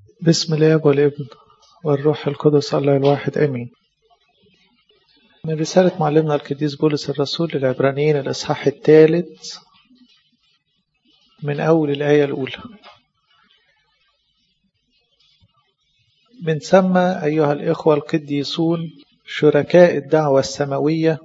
بسم الاب والابن والروح القدس الله الواحد امين من رسالة معلمنا القديس بولس الرسول للعبرانيين الإصحاح الثالث من أول الآية الأولى بنسمى أيها الإخوة القديسون شركاء الدعوة السماوية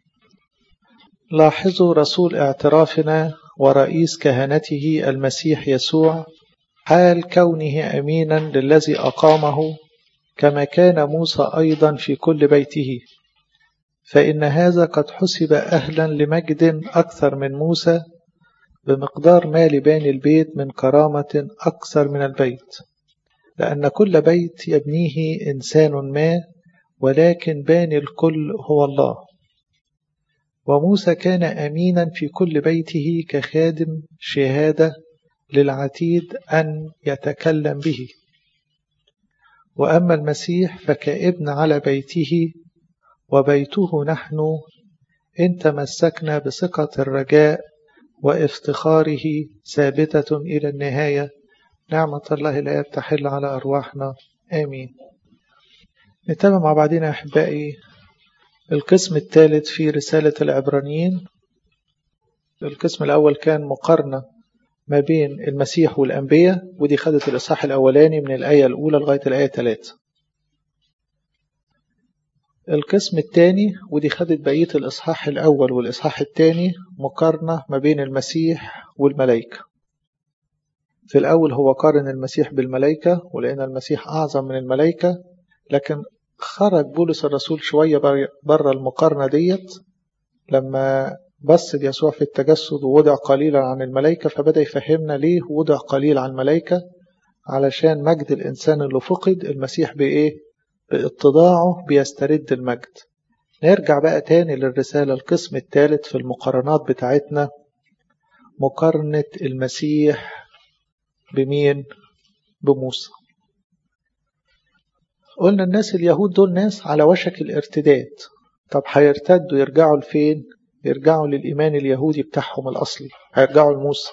لاحظوا رسول اعترافنا ورئيس كهنته المسيح يسوع حال كونه أمينا للذي أقامه كما كان موسى أيضا في كل بيته فإن هذا قد حسب أهلا لمجد أكثر من موسى بمقدار ما لباني البيت من كرامة أكثر من البيت لأن كل بيت يبنيه إنسان ما ولكن باني الكل هو الله وموسى كان أمينا في كل بيته كخادم شهادة للعتيد أن يتكلم به وأما المسيح فكابن على بيته وبيته نحن إن تمسكنا بثقة الرجاء وافتخاره ثابتة إلى النهاية نعمة الله لا تحل على أرواحنا آمين نتابع مع بعضنا أحبائي القسم الثالث في رسالة العبرانيين القسم الأول كان مقارنة ما بين المسيح والأنبياء ودي خدت الإصحاح الأولاني من الآية الأولى لغاية الآية 3 القسم الثاني ودي خدت بقية الإصحاح الأول والإصحاح الثاني مقارنة ما بين المسيح والملائكة في الأول هو قارن المسيح بالملائكة ولأن المسيح أعظم من الملائكة لكن خرج بولس الرسول شوية بره المقارنة ديت لما بص يسوع في التجسد ووضع قليلا عن الملائكة فبدأ يفهمنا ليه وضع قليل عن الملائكة علشان مجد الإنسان اللي فقد المسيح بإيه؟ باتضاعه بيسترد المجد نرجع بقى تاني للرسالة القسم الثالث في المقارنات بتاعتنا مقارنة المسيح بمين؟ بموسى قلنا الناس اليهود دول ناس على وشك الارتداد طب هيرتدوا يرجعوا لفين؟ يرجعوا للإيمان اليهودي بتاعهم الأصلي هيرجعوا لموسى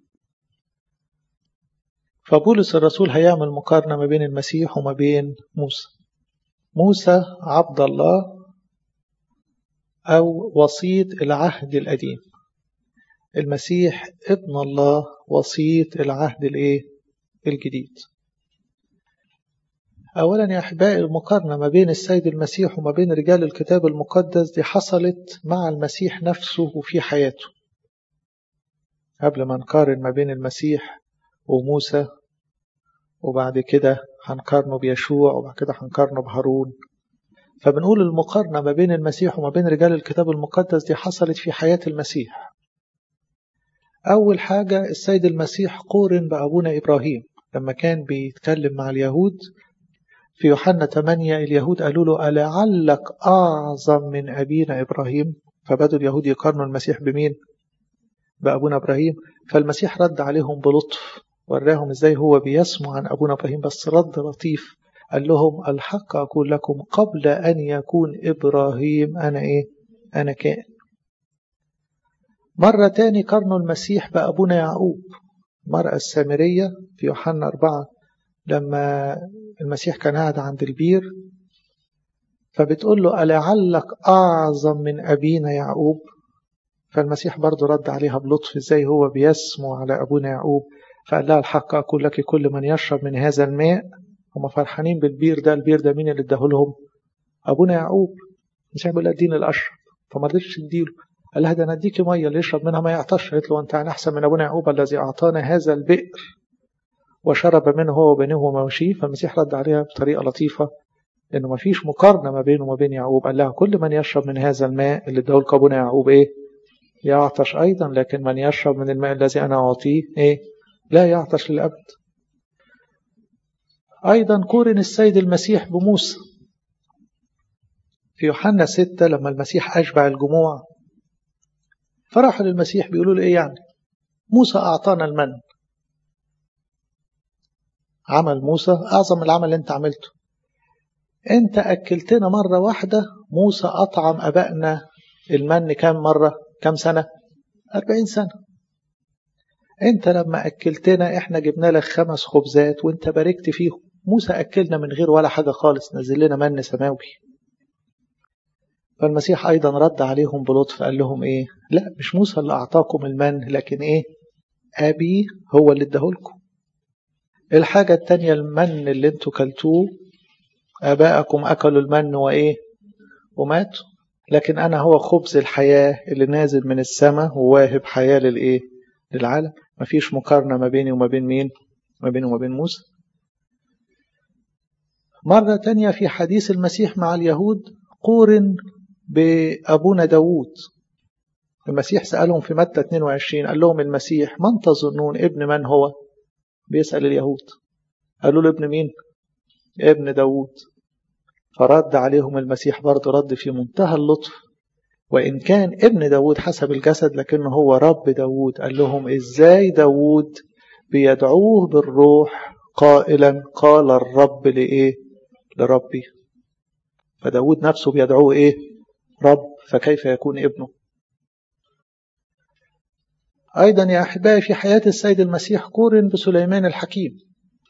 فبولس الرسول هيعمل مقارنة ما بين المسيح وما بين موسى موسى عبد الله أو وسيط العهد القديم المسيح ابن الله وسيط العهد الايه الجديد أولا يا أحبائي المقارنة ما بين السيد المسيح وما بين رجال الكتاب المقدس دي حصلت مع المسيح نفسه وفي حياته قبل ما نقارن ما بين المسيح وموسى وبعد كده هنقارنه بيشوع وبعد كده هنقارنه بهارون فبنقول المقارنة ما بين المسيح وما بين رجال الكتاب المقدس دي حصلت في حياة المسيح أول حاجة السيد المسيح قورن بأبونا إبراهيم لما كان بيتكلم مع اليهود في يوحنا 8 اليهود قالوا له ألعلك أعظم من أبينا إبراهيم فبدوا اليهود يقارنوا المسيح بمين بأبونا إبراهيم فالمسيح رد عليهم بلطف وراهم ازاي هو بيسمع عن أبونا إبراهيم بس رد لطيف قال لهم الحق أقول لكم قبل أن يكون إبراهيم أنا إيه أنا كائن مرة تاني قارنوا المسيح بأبونا يعقوب المرأة السامرية في يوحنا أربعة لما المسيح كان قاعد عند البير فبتقول له ألعلك أعظم من أبينا يعقوب فالمسيح برضه رد عليها بلطف ازاي هو بيسمو على أبونا يعقوب فقال لها الحق أقول لك كل من يشرب من هذا الماء هم فرحانين بالبير ده البير ده مين اللي اداه لهم أبونا يعقوب مش بيقول اديني الأشرب فما رضيتش تديله قال لها ده انا اديكي ميه اللي يشرب منها ما يعطش قالت له انت احسن من ابونا يعقوب الذي اعطانا هذا البئر وشرب منه هو وبنيه وموشيه فالمسيح رد عليها بطريقة لطيفة إنه ما فيش مقارنة ما بينه وما بين يعقوب قال لها كل من يشرب من هذا الماء اللي اداه أبونا يعقوب إيه يعطش أيضا لكن من يشرب من الماء الذي أنا أعطيه إيه لا يعطش للأبد أيضا قورن السيد المسيح بموسى في يوحنا ستة لما المسيح أشبع الجموع فراحوا للمسيح بيقولوا له إيه يعني موسى أعطانا المن عمل موسى أعظم العمل اللي أنت عملته أنت أكلتنا مرة واحدة موسى أطعم أبائنا المن كام مرة كام سنة أربعين سنة انت لما اكلتنا احنا جبنا لك خمس خبزات وانت باركت فيهم موسى اكلنا من غير ولا حاجه خالص نزل لنا من سماوي فالمسيح ايضا رد عليهم بلطف قال لهم ايه لا مش موسى اللي اعطاكم المن لكن ايه ابي هو اللي اداهولكم الحاجه التانية المن اللي انتوا كلتوه اباءكم اكلوا المن وايه وماتوا لكن انا هو خبز الحياه اللي نازل من السماء وواهب حياه للايه للعالم مفيش مقارنة ما بيني وما بين مين ما بيني وما بين موسى مرة تانية في حديث المسيح مع اليهود قورن بأبونا داوود المسيح سألهم في متى 22 قال لهم المسيح من تظنون ابن من هو بيسأل اليهود قالوا له ابن مين ابن داوود فرد عليهم المسيح برضه رد في منتهى اللطف وإن كان ابن داود حسب الجسد لكنه هو رب داود قال لهم إزاي داود بيدعوه بالروح قائلا قال الرب لإيه لربي فداود نفسه بيدعوه إيه رب فكيف يكون ابنه أيضا يا أحبائي في حياة السيد المسيح قورن بسليمان الحكيم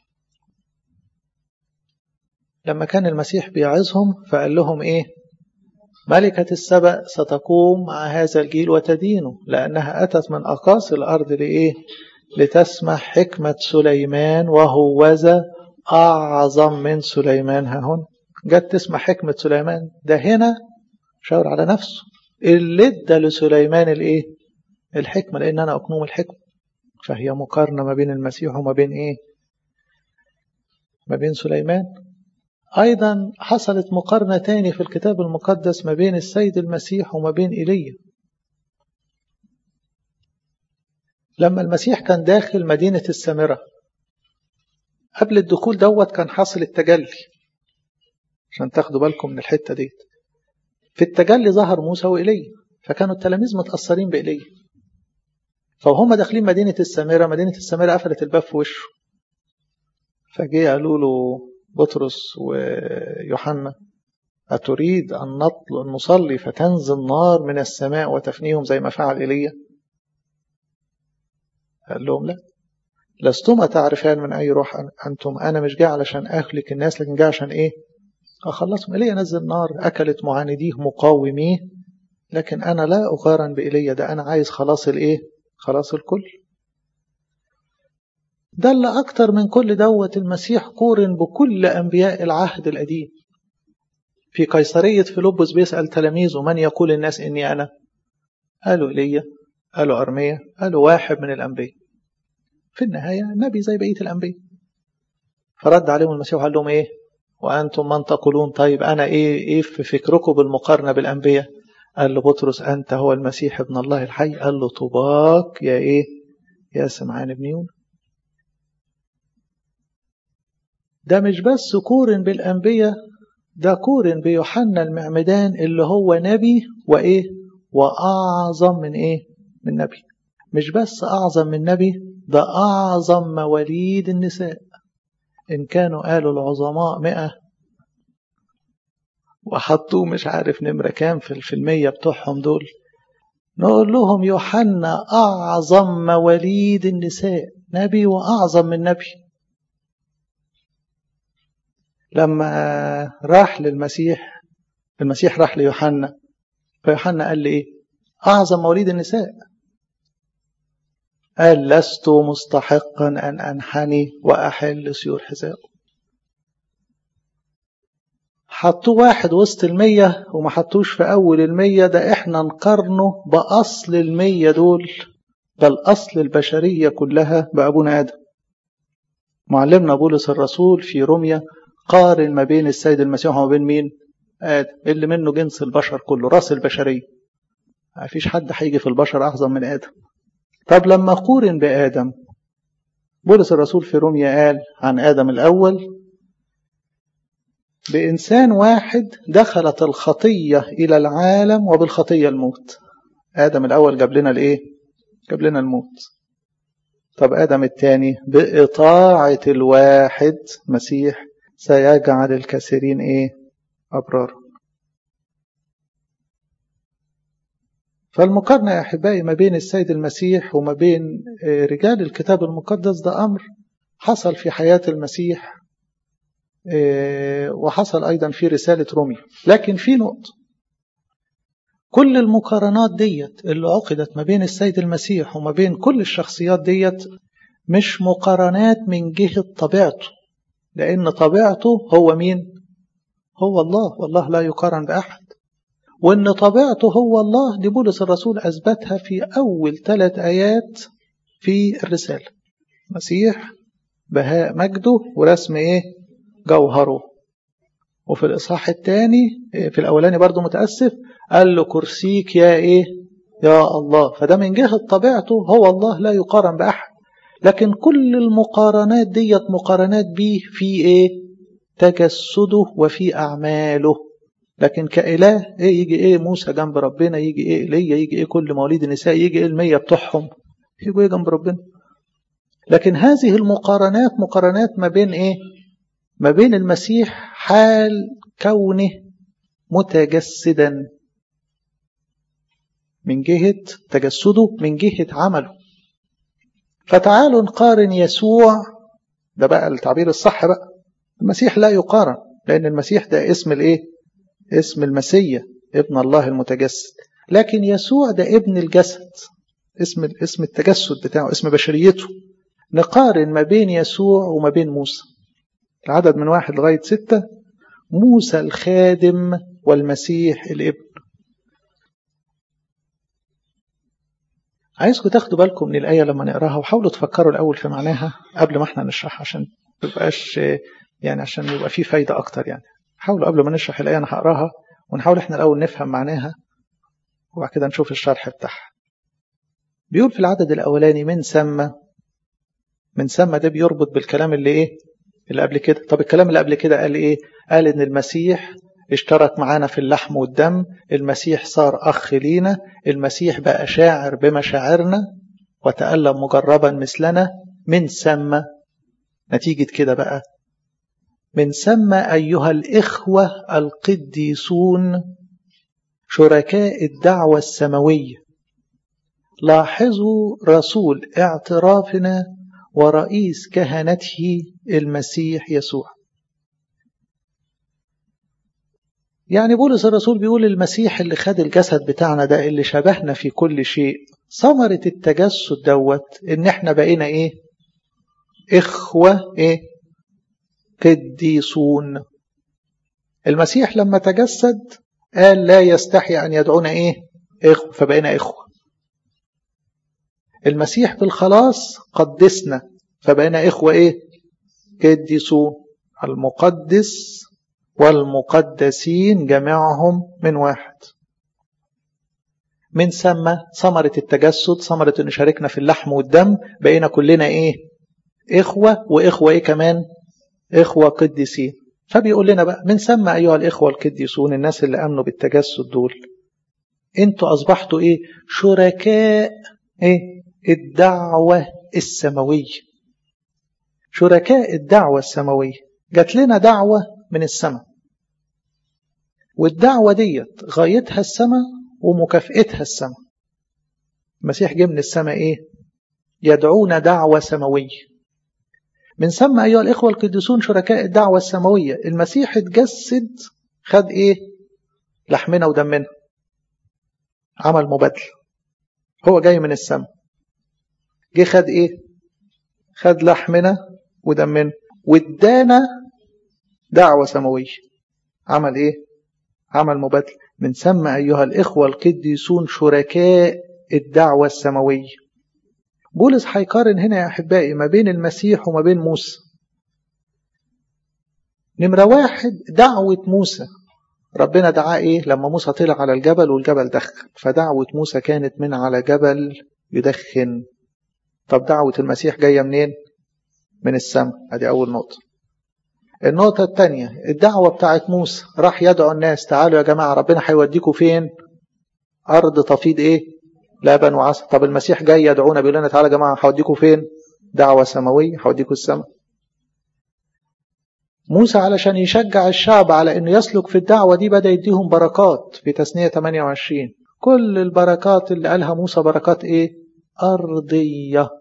لما كان المسيح بيعظهم فقال لهم إيه ملكة السبأ ستقوم مع هذا الجيل وتدينه لأنها أتت من أقاصي الأرض لإيه؟ لتسمع حكمة سليمان وهوذا أعظم من سليمان ها هنا جت تسمع حكمة سليمان ده هنا شاور على نفسه اللي ادى لسليمان الإيه؟ الحكمة لأن أنا أقنوم الحكمة فهي مقارنة ما بين المسيح وما بين إيه؟ ما بين سليمان أيضا حصلت مقارنة تاني في الكتاب المقدس ما بين السيد المسيح وما بين إيليا لما المسيح كان داخل مدينة السامرة قبل الدخول دوت كان حاصل التجلي عشان تاخدوا بالكم من الحتة ديت في التجلي ظهر موسى وإيليا فكانوا التلاميذ متأثرين بإيليا فهم داخلين مدينة السامرة مدينة السامرة قفلت الباب في وشه فجي قالوا له بطرس ويوحنا أتريد أن نطل نصلي فتنزل نار من السماء وتفنيهم زي ما فعل إيليا قال لهم لا لستما تعرفان من أي روح أنتم أنا مش جاي علشان أهلك الناس لكن جاي عشان إيه أخلصهم إيليا نزل نار أكلت معانديه مقاوميه لكن أنا لا أقارن بإيليا ده أنا عايز خلاص الإيه خلاص الكل دل أكتر من كل دوت المسيح قورن بكل أنبياء العهد القديم في قيصرية فيلبس بيسأل تلاميذه من يقول الناس إني أنا قالوا إيليا قالوا أرميا قالوا واحد من الأنبياء في النهاية نبي زي بقية الأنبياء فرد عليهم المسيح وقال لهم إيه وأنتم من تقولون طيب أنا إيه إيه في فكركم بالمقارنة بالأنبياء قال له بطرس أنت هو المسيح ابن الله الحي قال له طباك يا إيه يا سمعان بن يونا ده مش بس قورن بالأنبياء ده قورن بيوحنا المعمدان اللي هو نبي وإيه وأعظم من إيه من نبي مش بس أعظم من نبي ده أعظم مواليد النساء إن كانوا قالوا العظماء مئة وحطوه مش عارف نمرة كام في المية بتوعهم دول نقول لهم يوحنا أعظم مواليد النساء نبي وأعظم من نبي لما راح للمسيح المسيح راح ليوحنا فيوحنا قال لي ايه اعظم مواليد النساء قال لست مستحقا ان انحني واحل سيور حذائه حطوه واحد وسط المية وما حطوش في أول المية ده إحنا نقارنه بأصل المية دول بل أصل البشرية كلها بأبونا آدم معلمنا بولس الرسول في روميا قارن ما بين السيد المسيح وما بين مين آدم اللي منه جنس البشر كله راس البشرية ما فيش حد هيجي في البشر أعظم من آدم طب لما قورن بآدم بولس الرسول في روميا قال عن آدم الأول بإنسان واحد دخلت الخطية إلى العالم وبالخطية الموت آدم الأول جاب لنا الإيه؟ جاب لنا الموت طب آدم الثاني بإطاعة الواحد مسيح سيجعل الكثيرين إيه؟ أبرار فالمقارنة يا أحبائي ما بين السيد المسيح وما بين رجال الكتاب المقدس ده أمر حصل في حياة المسيح وحصل أيضا في رسالة رومي لكن في نقطة كل المقارنات ديت اللي عقدت ما بين السيد المسيح وما بين كل الشخصيات ديت مش مقارنات من جهة طبيعته لأن طبيعته هو مين؟ هو الله والله لا يقارن بأحد وأن طبيعته هو الله دي بولس الرسول أثبتها في أول ثلاث آيات في الرسالة مسيح بهاء مجده ورسم إيه؟ جوهره وفي الإصحاح الثاني في الأولاني برضو متأسف قال له كرسيك يا إيه يا الله فده من جهة طبيعته هو الله لا يقارن بأحد لكن كل المقارنات ديت مقارنات بيه في إيه تجسده وفي أعماله لكن كإله إيه يجي إيه موسى جنب ربنا يجي إيه إيليا يجي إيه كل مواليد النساء يجي إيه المية بتوعهم يجوا إيه جنب ربنا لكن هذه المقارنات مقارنات ما بين إيه ما بين المسيح حال كونه متجسدا من جهة تجسده من جهة عمله فتعالوا نقارن يسوع ده بقى التعبير الصح بقى المسيح لا يقارن لأن المسيح ده اسم الايه اسم المسيا ابن الله المتجسد لكن يسوع ده ابن الجسد اسم اسم التجسد بتاعه اسم بشريته نقارن ما بين يسوع وما بين موسى العدد من واحد لغاية ستة موسى الخادم والمسيح الابن عايزكم تاخدوا بالكم من الآية لما نقراها وحاولوا تفكروا الأول في معناها قبل ما احنا نشرح عشان تبقاش يعني عشان يبقى في فايدة أكتر يعني حاولوا قبل ما نشرح الآية أنا هقراها ونحاول احنا الأول نفهم معناها وبعد كده نشوف الشرح بتاعها بيقول في العدد الأولاني من سمى من سمى ده بيربط بالكلام اللي إيه اللي قبل كده طب الكلام اللي قبل كده قال إيه قال إن المسيح اشترك معانا في اللحم والدم المسيح صار أخ لينا المسيح بقى شاعر بمشاعرنا وتألم مجربا مثلنا من سمى نتيجة كده بقى من سمى أيها الإخوة القديسون شركاء الدعوة السماوية لاحظوا رسول اعترافنا ورئيس كهنته المسيح يسوع يعني بولس الرسول بيقول المسيح اللي خد الجسد بتاعنا ده اللي شبهنا في كل شيء ثمرة التجسد دوت ان احنا بقينا ايه اخوة ايه قديسون المسيح لما تجسد قال لا يستحي ان يدعونا ايه اخوة فبقينا اخوة المسيح بالخلاص قدسنا فبقينا اخوة ايه قديسون المقدس والمقدسين جميعهم من واحد من ثم ثمرة التجسد ثمرة ان شاركنا في اللحم والدم بقينا كلنا ايه اخوة واخوة ايه كمان اخوة قديسين فبيقول لنا بقى من ثم ايها الاخوة القديسون الناس اللي امنوا بالتجسد دول انتوا اصبحتوا ايه شركاء ايه الدعوة السماوية شركاء الدعوة السماوية جات لنا دعوة من السماء والدعوة ديت غايتها السماء ومكافئتها السماء المسيح جه من السماء ايه يدعونا دعوة سماوية من ثم أيها الإخوة القديسون شركاء الدعوة السماوية المسيح اتجسد خد ايه لحمنا ودمنا عمل مبادل هو جاي من السماء جه خد ايه خد لحمنا ودمنا وادانا دعوة سماوية عمل ايه عمل مبادل من ثم أيها الإخوة القديسون شركاء الدعوة السماوية بولس هيقارن هنا يا أحبائي ما بين المسيح وما بين موسى نمرة واحد دعوة موسى ربنا دعاه إيه لما موسى طلع على الجبل والجبل دخن فدعوة موسى كانت من على جبل يدخن طب دعوة المسيح جاية منين من السماء ادي أول نقطة النقطة الثانية الدعوة بتاعت موسى راح يدعو الناس تعالوا يا جماعة ربنا هيوديكم فين أرض تفيض إيه لبن وعسل طب المسيح جاي يدعونا بيقول لنا تعالوا يا جماعة هوديكم فين دعوة سماوية هوديكم السماء موسى علشان يشجع الشعب على انه يسلك في الدعوة دي بدأ يديهم بركات في تثنية 28 كل البركات اللي قالها موسى بركات ايه أرضية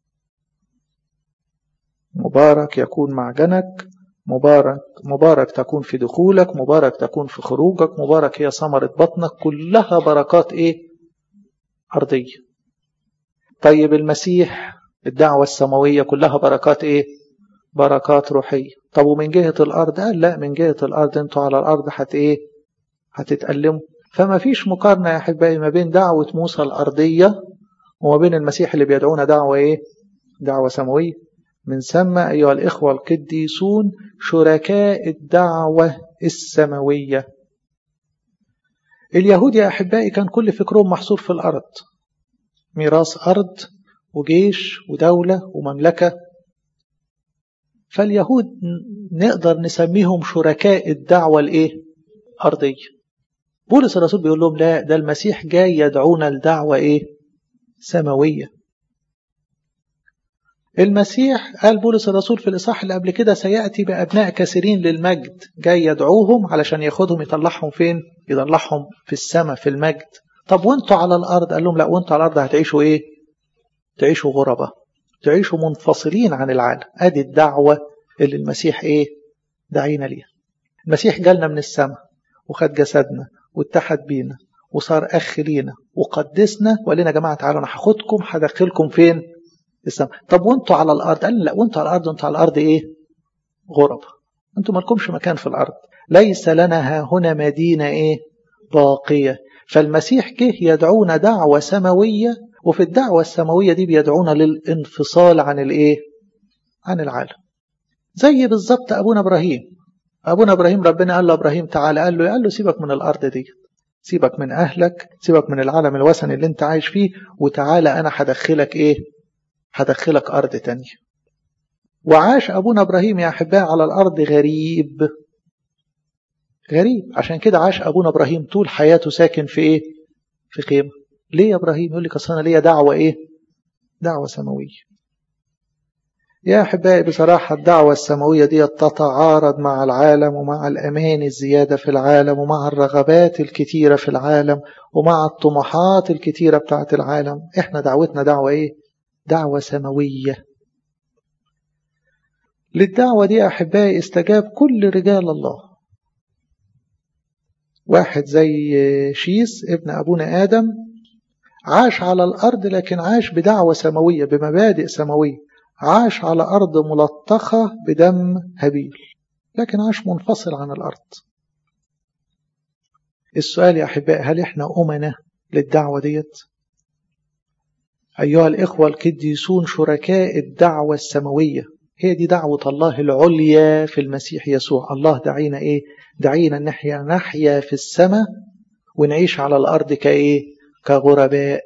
مبارك يكون معجنك مبارك مبارك تكون في دخولك مبارك تكون في خروجك مبارك هي ثمرة بطنك كلها بركات ايه أرضية طيب المسيح الدعوة السماوية كلها بركات ايه بركات روحية طب ومن جهة الأرض قال لا من جهة الأرض انتوا على الأرض هت ايه هتتألموا فما فيش مقارنة يا أحبائي ما بين دعوة موسى الأرضية وما بين المسيح اللي بيدعونا دعوة ايه دعوة سماوية من ثم أيها الإخوة القديسون شركاء الدعوة السماوية اليهود يا أحبائي كان كل فكرهم محصور في الأرض ميراث أرض وجيش ودولة ومملكة فاليهود نقدر نسميهم شركاء الدعوة الإيه؟ أرضية بولس الرسول بيقول لهم لا ده المسيح جاي يدعونا لدعوة إيه؟ سماوية المسيح قال بولس الرسول في الإصحاح اللي قبل كده سيأتي بأبناء كثيرين للمجد جاي يدعوهم علشان ياخدهم يطلعهم فين يطلعهم في السماء في المجد طب وانتوا على الأرض قال لهم لا وانتوا على الأرض هتعيشوا إيه تعيشوا غربة تعيشوا منفصلين عن العالم أدي الدعوة اللي المسيح إيه دعينا ليها المسيح جالنا من السماء وخد جسدنا واتحد بينا وصار أخ لينا وقدسنا وقال لنا يا جماعة تعالوا أنا هاخدكم هدخلكم فين السماء طب وانتوا على الارض قال لا وانتوا على الارض وانتوا على الارض ايه غرب انتوا مالكمش مكان في الارض ليس لنا ها هنا مدينه ايه باقيه فالمسيح جه يدعونا دعوه سماويه وفي الدعوه السماويه دي بيدعونا للانفصال عن الايه عن العالم زي بالظبط ابونا ابراهيم ابونا ابراهيم ربنا قال له ابراهيم تعالى قال له قال له سيبك من الارض دي سيبك من اهلك سيبك من العالم الوثني اللي انت عايش فيه وتعالى انا هدخلك ايه هدخلك أرض تانية وعاش أبونا إبراهيم يا أحباء على الأرض غريب غريب عشان كده عاش أبونا إبراهيم طول حياته ساكن في إيه في خيمة ليه يا إبراهيم يقول لك أصل أنا ليا دعوة إيه دعوة سماوية يا أحبائي بصراحة الدعوة السماوية دي تتعارض مع العالم ومع الأمان الزيادة في العالم ومع الرغبات الكتيرة في العالم ومع الطموحات الكتيرة بتاعت العالم إحنا دعوتنا دعوة إيه دعوة سماوية للدعوة دي أحبائي استجاب كل رجال الله واحد زي شيس ابن أبونا آدم عاش على الأرض لكن عاش بدعوة سماوية بمبادئ سماوية عاش على أرض ملطخة بدم هابيل لكن عاش منفصل عن الأرض السؤال يا أحبائي هل إحنا أمنا للدعوة ديت؟ أيها الإخوة القديسون شركاء الدعوة السماوية هي دي دعوة الله العليا في المسيح يسوع الله دعينا إيه دعينا نحيا نحيا في السماء ونعيش على الأرض كإيه كغرباء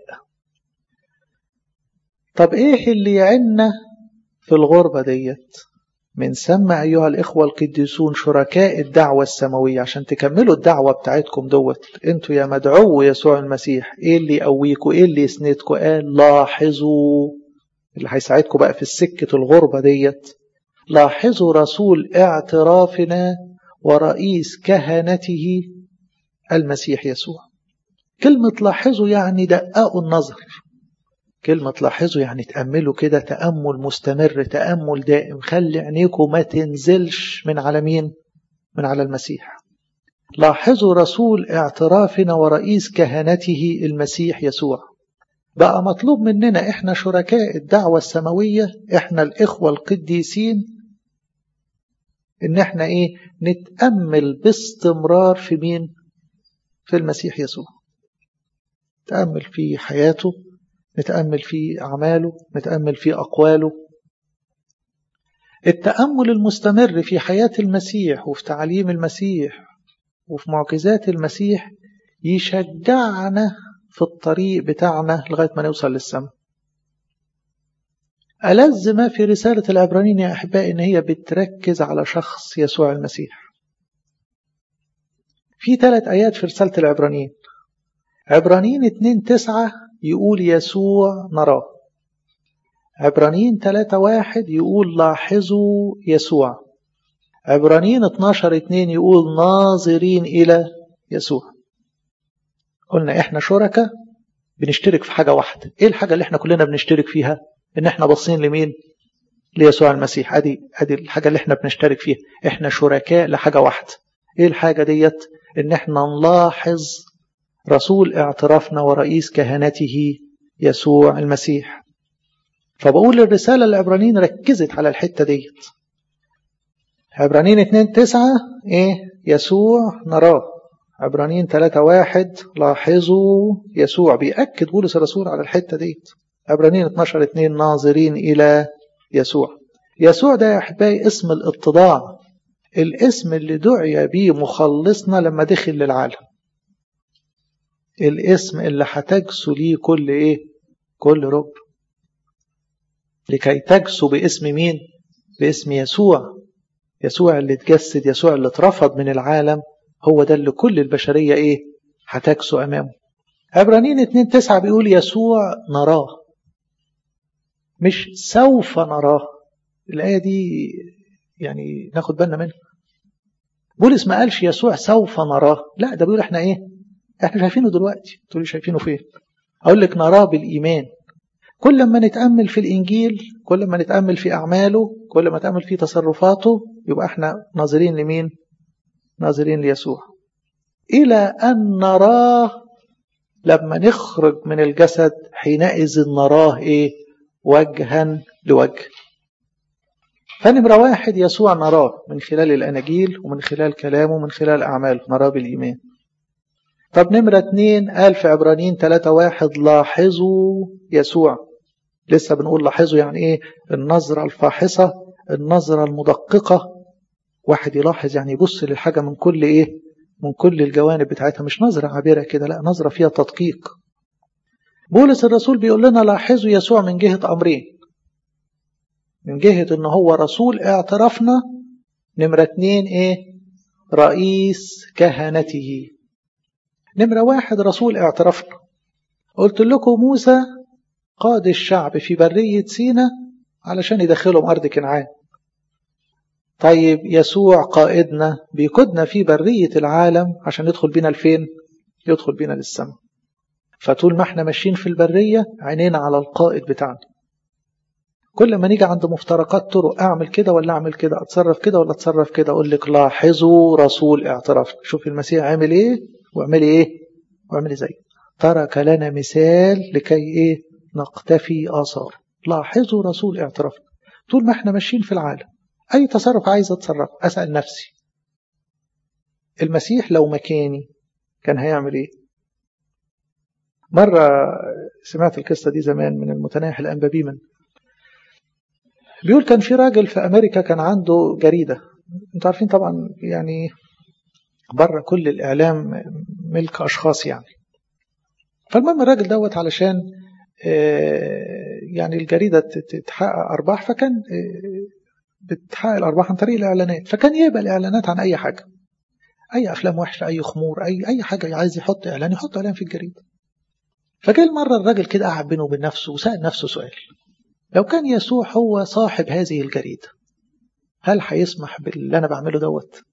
طب إيه اللي يعنا في الغربة ديت من ثم أيها الإخوة القديسون شركاء الدعوة السماوية عشان تكملوا الدعوة بتاعتكم دوت انتوا يا مدعو يسوع المسيح ايه اللي يقويكوا ايه اللي يسندكوا قال لاحظوا اللي هيساعدكم بقى في السكة الغربة ديت لاحظوا رسول اعترافنا ورئيس كهنته المسيح يسوع كلمة لاحظوا يعني دققوا النظر كلمة تلاحظوا يعني تأملوا كده تأمل مستمر تأمل دائم خلي عينيكم ما تنزلش من على مين من على المسيح لاحظوا رسول اعترافنا ورئيس كهنته المسيح يسوع بقى مطلوب مننا احنا شركاء الدعوة السماوية احنا الإخوة القديسين ان احنا ايه نتأمل باستمرار في مين في المسيح يسوع تأمل في حياته نتأمل في أعماله نتأمل في أقواله التأمل المستمر في حياة المسيح وفي تعليم المسيح وفي معجزات المسيح يشجعنا في الطريق بتاعنا لغاية ما نوصل للسماء ألذ ما في رسالة العبرانيين يا أحبائي إن هي بتركز على شخص يسوع المسيح في ثلاث آيات في رسالة العبرانيين عبرانيين اتنين تسعة يقول يسوع نراه عبرانيين 3 واحد يقول لاحظوا يسوع عبرانيين 12 2 يقول ناظرين إلى يسوع قلنا احنا شركة بنشترك في حاجة واحدة ايه الحاجة اللي احنا كلنا بنشترك فيها ان احنا باصين لمين ليسوع المسيح ادي ادي الحاجة اللي احنا بنشترك فيها احنا شركاء لحاجة واحدة ايه الحاجة ديت ان احنا نلاحظ رسول اعترافنا ورئيس كهنته يسوع المسيح فبقول الرسالة العبرانيين ركزت على الحتة ديت عبرانيين 2 9 ايه يسوع نراه عبرانيين 3 1 لاحظوا يسوع بيأكد بولس الرسول على الحتة ديت عبرانيين 12 2 ناظرين إلى يسوع يسوع ده يا أحبائي اسم الاتضاع الاسم اللي دعي به مخلصنا لما دخل للعالم الاسم اللي هتجسو ليه كل ايه كل رب لكي تجسو باسم مين باسم يسوع يسوع اللي اتجسد يسوع اللي اترفض من العالم هو ده اللي كل البشرية ايه هتجسو امامه عبرانيين 2 9 بيقول يسوع نراه مش سوف نراه الآية دي يعني ناخد بالنا منها بولس ما قالش يسوع سوف نراه لا ده بيقول احنا ايه احنا شايفينه دلوقتي تقولي شايفينه فين اقول لك نراه بالايمان كل ما نتامل في الانجيل كل ما نتامل في اعماله كل ما نتامل في تصرفاته يبقى احنا ناظرين لمين ناظرين ليسوع الى ان نراه لما نخرج من الجسد حينئذ نراه ايه وجها لوجه فنمرة واحد يسوع نراه من خلال الأناجيل ومن خلال كلامه ومن خلال أعماله نراه بالإيمان طب نمرة اتنين قال في عبرانيين تلاتة واحد لاحظوا يسوع لسه بنقول لاحظوا يعني ايه النظرة الفاحصة النظرة المدققة واحد يلاحظ يعني يبص للحاجة من كل ايه من كل الجوانب بتاعتها مش نظرة عابرة كده لا نظرة فيها تدقيق بولس الرسول بيقول لنا لاحظوا يسوع من جهة أمرين من جهة ان هو رسول اعترافنا نمرة اتنين ايه رئيس كهنته نمرة واحد رسول اعترافنا قلت لكم موسى قاد الشعب في برية سينا علشان يدخلهم أرض كنعان طيب يسوع قائدنا بيقودنا في برية العالم عشان يدخل بينا لفين يدخل بينا للسماء فطول ما احنا ماشيين في البرية عينينا على القائد بتاعنا كل ما نيجي عند مفترقات طرق اعمل كده ولا اعمل كده اتصرف كده ولا اتصرف كده اقول لك لاحظوا رسول اعترافنا شوف المسيح عامل ايه واعملي ايه واعملي زيه ترك لنا مثال لكي ايه نقتفي اثار لاحظوا رسول اعترافنا طول ما احنا ماشيين في العالم اي تصرف عايز اتصرف اسال نفسي المسيح لو مكاني كان هيعمل ايه مرة سمعت القصة دي زمان من المتناحي الأنبابيمن بيقول كان في راجل في أمريكا كان عنده جريدة انتوا عارفين طبعا يعني بره كل الإعلام ملك أشخاص يعني فالمهم الراجل دوت علشان يعني الجريدة تحقق أرباح فكان بتحقق الأرباح عن طريق الإعلانات فكان يقبل إعلانات عن أي حاجة أي أفلام وحشة أي خمور أي أي حاجة عايز يحط إعلان يحط إعلان في الجريدة فجاء مرة الراجل كده قعد بينه وبين نفسه وسأل نفسه سؤال لو كان يسوع هو صاحب هذه الجريدة هل هيسمح باللي أنا بعمله دوت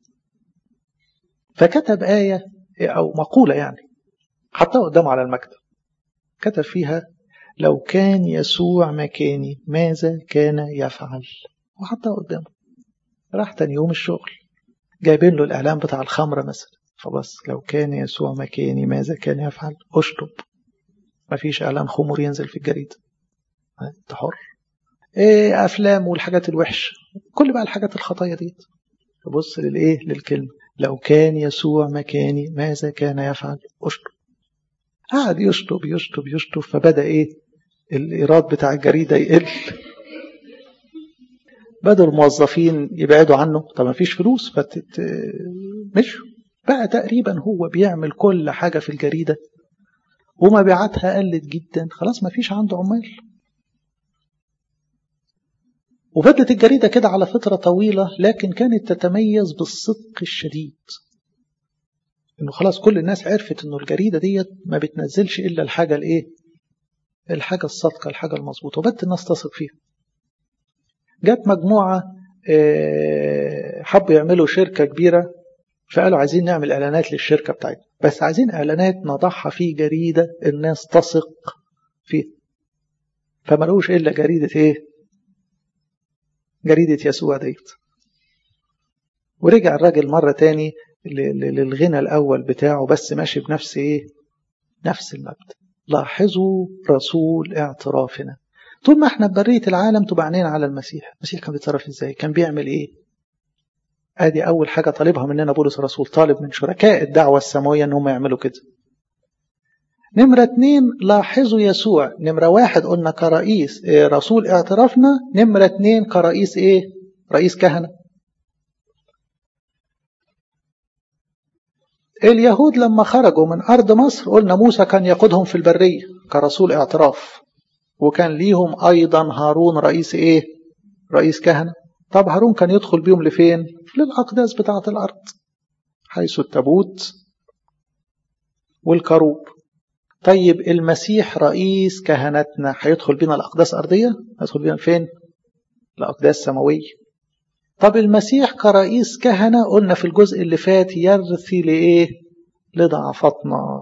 فكتب آية أو مقولة يعني حطها قدامه على المكتب كتب فيها لو كان يسوع مكاني ماذا كان يفعل وحطها قدامه راح تاني يوم الشغل جايبين له الإعلان بتاع الخمرة مثلا فبس لو كان يسوع مكاني ماذا كان يفعل اشطب مفيش إعلان خمور ينزل في الجريدة انت حر ايه افلام والحاجات الوحشه كل بقى الحاجات الخطايا دي تبص للايه للكلمه لو كان يسوع مكاني ماذا كان يفعل اشطب قعد يشطب يشطب يشطب فبدا ايه الايراد بتاع الجريده يقل بدأ الموظفين يبعدوا عنه طب ما فيش فلوس فتت مشوا بقى تقريبا هو بيعمل كل حاجة في الجريدة ومبيعاتها قلت جدا خلاص ما فيش عنده عمال وفضلت الجريدة كده على فترة طويلة لكن كانت تتميز بالصدق الشديد انه خلاص كل الناس عرفت انه الجريدة ديت ما بتنزلش الا الحاجة الايه الحاجة الصادقة الحاجة المظبوطة وبدت الناس تثق فيها جت مجموعة حبوا يعملوا شركة كبيرة فقالوا عايزين نعمل اعلانات للشركه بتاعتنا بس عايزين اعلانات نضعها في جريده الناس تثق فيها فما لقوش الا جريده ايه جريده يسوع ديت ورجع الراجل مره تاني للغنى الاول بتاعه بس ماشي بنفس ايه نفس المبدا لاحظوا رسول اعترافنا طول ما احنا ببريه العالم تبقى عينينا على المسيح المسيح كان بيتصرف ازاي كان بيعمل ايه ادي اول حاجه طالبها مننا بولس الرسول طالب من شركاء الدعوه السماويه ان هم يعملوا كده نمرة اتنين لاحظوا يسوع نمرة واحد قلنا كرئيس إيه رسول اعترافنا نمرة اتنين كرئيس ايه رئيس كهنة اليهود لما خرجوا من أرض مصر قلنا موسى كان يقودهم في البرية كرسول اعتراف وكان ليهم أيضا هارون رئيس إيه رئيس كهنة طب هارون كان يدخل بيهم لفين للأقداس بتاعة الأرض حيث التابوت والكروب طيب المسيح رئيس كهنتنا هيدخل بينا الأقداس أرضية هيدخل بينا فين الأقداس سماوية طب المسيح كرئيس كهنة قلنا في الجزء اللي فات يرثي لإيه لضعفتنا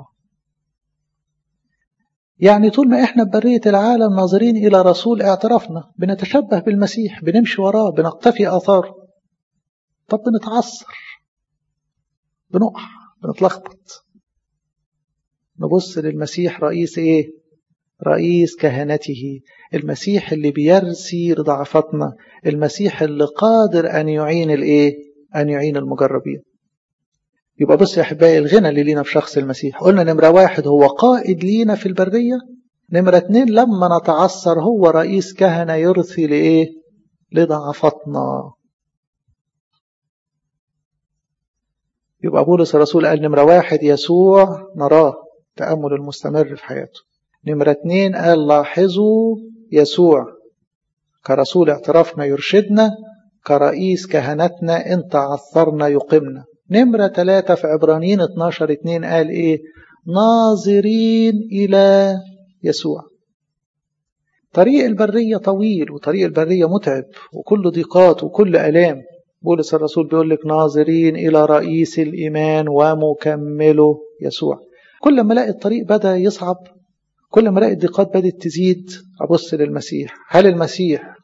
يعني طول ما احنا ببرية العالم ناظرين إلى رسول اعترافنا بنتشبه بالمسيح بنمشي وراه بنقتفي آثاره طب بنتعصر بنقع بنتلخبط نبص للمسيح رئيس ايه رئيس كهنته المسيح اللي بيرسي ضعفتنا المسيح اللي قادر ان يعين الايه ان يعين المجربين يبقى بص يا احبائي الغنى اللي لينا في شخص المسيح قلنا نمره واحد هو قائد لينا في البريه نمره اتنين لما نتعثر هو رئيس كهنه يرثي لايه لضعفتنا يبقى بولس الرسول قال نمره واحد يسوع نراه التأمل المستمر في حياته نمرة اتنين قال لاحظوا يسوع كرسول اعترافنا يرشدنا كرئيس كهنتنا إن تعثرنا يقمنا نمرة ثلاثة في عبرانيين 12 اتنين قال إيه ناظرين إلى يسوع طريق البرية طويل وطريق البرية متعب وكل ضيقات وكل ألام بولس الرسول بيقول لك ناظرين إلى رئيس الإيمان ومكمله يسوع كل ما الاقي الطريق بدا يصعب كل ما الاقي الضيقات بدات تزيد ابص للمسيح هل المسيح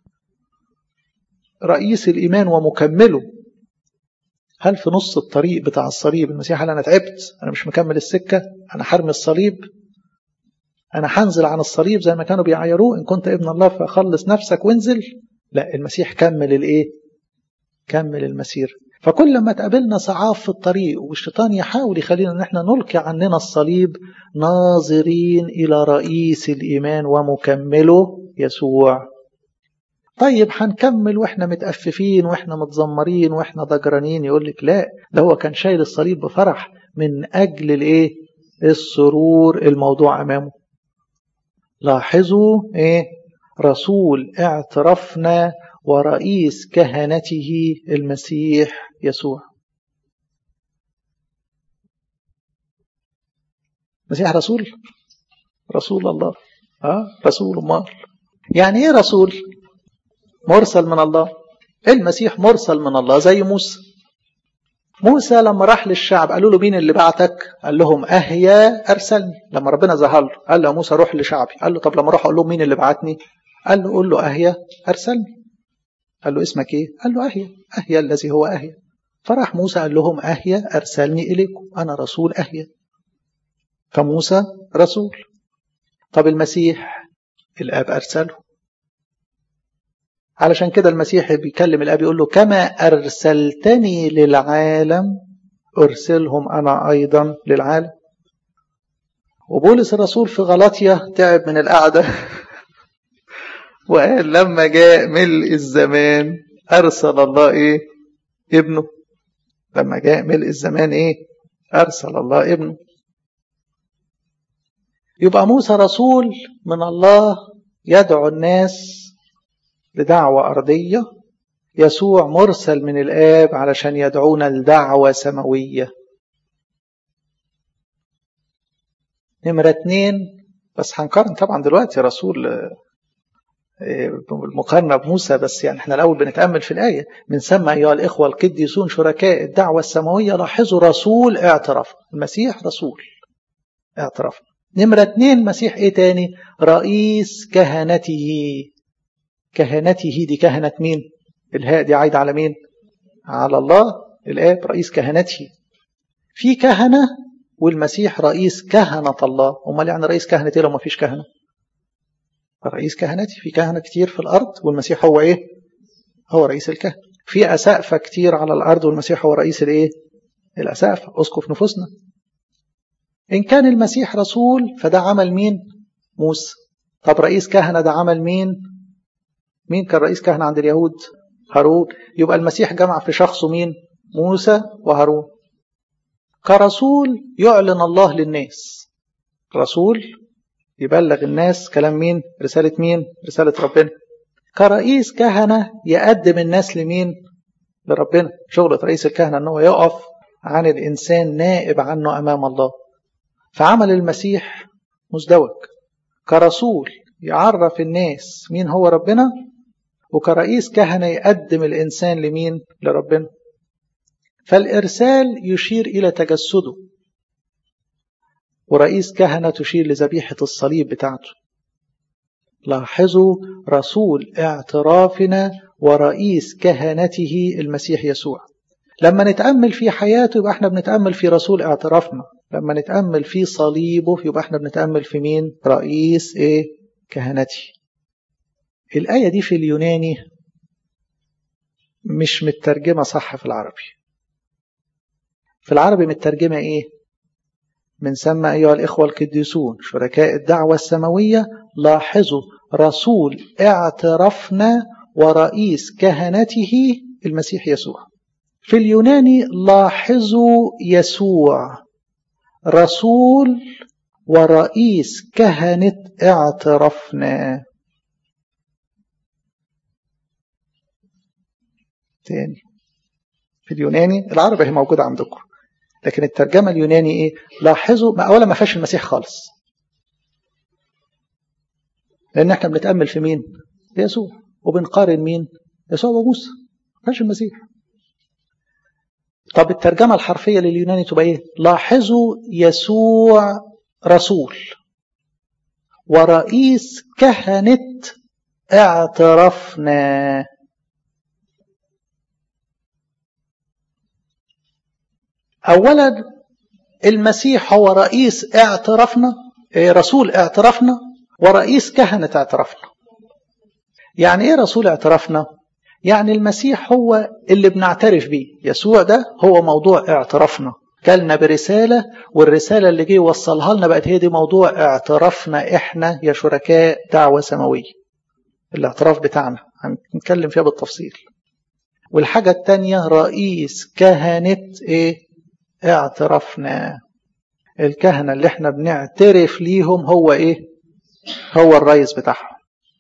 رئيس الايمان ومكمله هل في نص الطريق بتاع الصليب المسيح قال انا تعبت انا مش مكمل السكه انا حرمي الصليب انا هنزل عن الصليب زي ما كانوا بيعايروه ان كنت ابن الله فخلص نفسك وانزل لا المسيح كمل الايه كمل المسير فكل ما تقابلنا صعاب في الطريق والشيطان يحاول يخلينا ان احنا نلقي عننا الصليب ناظرين الى رئيس الايمان ومكمله يسوع طيب هنكمل واحنا متأففين واحنا متذمرين واحنا ضجرانين يقول لك لا ده هو كان شايل الصليب بفرح من اجل الايه السرور الموضوع امامه لاحظوا ايه رسول اعترفنا ورئيس كهنته المسيح يسوع المسيح رسول رسول الله اه رسول الله يعني ايه رسول مرسل من الله المسيح مرسل من الله زي موسى موسى لما راح للشعب قالوا له مين اللي بعتك قال لهم اهيا ارسلني لما ربنا ظهر له قال له يا موسى روح لشعبي قال له طب لما اروح اقول لهم مين اللي بعتني قال له قول له اهيا ارسلني قال له اسمك ايه قال له اهيا اهيا الذي هو اهيا فراح موسى قال لهم اهيا ارسلني اليكم انا رسول اهيا فموسى رسول طب المسيح الاب ارسله علشان كده المسيح بيكلم الاب يقول له كما ارسلتني للعالم ارسلهم انا ايضا للعالم وبولس الرسول في غلطية تعب من القعده وقال لما جاء ملء الزمان أرسل الله إيه ابنه لما جاء ملء الزمان إيه أرسل الله ابنه يبقى موسى رسول من الله يدعو الناس لدعوة أرضية يسوع مرسل من الآب علشان يدعونا لدعوة سماوية نمرة اتنين بس هنقارن طبعا دلوقتي رسول المقارنة بموسى بس يعني احنا الأول بنتأمل في الآية من ثم أيها الإخوة القديسون شركاء الدعوة السماوية لاحظوا رسول اعتراف المسيح رسول اعتراف نمرة اتنين مسيح ايه تاني رئيس كهنته كهنته دي كهنة مين الهاء دي عايدة على مين على الله الآب رئيس كهنته في كهنة والمسيح رئيس كهنة الله امال يعني رئيس كهنة ايه لو ما فيش كهنة رئيس كهنتي في كهنة كتير في الأرض والمسيح هو إيه هو رئيس الكهنة في أسقفة كتير على الأرض والمسيح هو رئيس الإيه الأسقفة أسقف نفوسنا إن كان المسيح رسول فده عمل مين موسى طب رئيس كهنة ده عمل مين مين كان رئيس كهنة عند اليهود هارون يبقى المسيح جمع في شخصه مين موسى وهارون كرسول يعلن الله للناس رسول يبلغ الناس كلام مين رسالة مين رسالة ربنا كرئيس كهنة يقدم الناس لمين لربنا شغلة رئيس الكهنة أنه يقف عن الإنسان نائب عنه أمام الله فعمل المسيح مزدوج كرسول يعرف الناس مين هو ربنا وكرئيس كهنة يقدم الإنسان لمين لربنا فالإرسال يشير إلى تجسده ورئيس كهنة تشير لذبيحة الصليب بتاعته لاحظوا رسول اعترافنا ورئيس كهنته المسيح يسوع لما نتأمل في حياته يبقى احنا بنتأمل في رسول اعترافنا لما نتأمل في صليبه يبقى احنا بنتأمل في مين رئيس ايه كهنتي الآية دي في اليوناني مش مترجمة صح في العربي في العربي مترجمة ايه من ثم أيها الإخوة القديسون شركاء الدعوة السماوية لاحظوا رسول اعترفنا ورئيس كهنته المسيح يسوع في اليوناني لاحظوا يسوع رسول ورئيس كهنة اعترفنا تاني في اليوناني العربي هي موجودة عندكم لكن الترجمة اليوناني ايه لاحظوا ما اولا ما فيهاش المسيح خالص لان احنا بنتأمل في مين في يسوع وبنقارن مين يسوع وموسى ما فيهاش المسيح طب الترجمة الحرفية لليوناني تبقى ايه لاحظوا يسوع رسول ورئيس كهنة اعترفنا أولا المسيح هو رئيس اعترافنا رسول اعترافنا ورئيس كهنة اعترافنا يعني ايه رسول اعترافنا يعني المسيح هو اللي بنعترف بيه يسوع ده هو موضوع اعترافنا جالنا برسالة والرسالة اللي جه وصلها لنا بقت هي دي موضوع اعترافنا احنا يا شركاء دعوة سماوية الاعتراف بتاعنا هنتكلم فيها بالتفصيل والحاجة التانية رئيس كهنة ايه اعترفنا الكهنة اللي احنا بنعترف ليهم هو ايه هو الرئيس بتاعهم